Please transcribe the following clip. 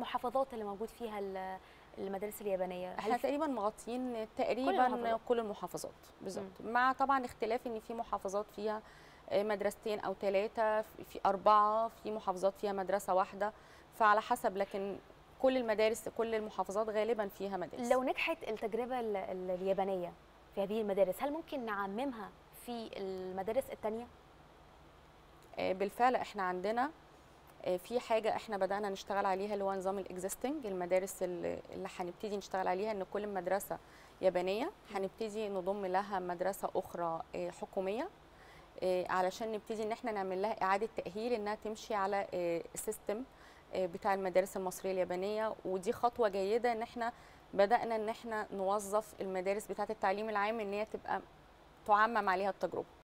المحافظات اللي موجود فيها ال- المدارس اليابانيه احنا هل في- تقريبا مغطيين تقريبا المحافظات. كل المحافظات بالظبط مع طبعا اختلاف ان في محافظات فيها آه، مدرستين او ثلاثه في اربعه في محافظات فيها مدرسه واحده فعلى حسب لكن كل المدارس كل المحافظات غالبا فيها مدارس لو نجحت التجربه ال- ال- اليابانيه في هذه المدارس هل ممكن نعممها في المدارس الثانيه آه، بالفعل احنا عندنا آه، في حاجه احنا بدانا نشتغل عليها اللي هو نظام الاكزيستنج المدارس اللي اللي هنبتدي نشتغل عليها ان كل مدرسه يابانيه هنبتدي نضم لها مدرسه اخرى آه، حكوميه آه، علشان نبتدي ان احنا نعمل لها اعاده تاهيل انها تمشي على آه، السيستم آه، بتاع المدارس المصريه اليابانيه ودي خطوه جيده ان احنا بدانا ان احنا نوظف المدارس بتاعه التعليم العام ان هي تبقى تعمم عليها التجربه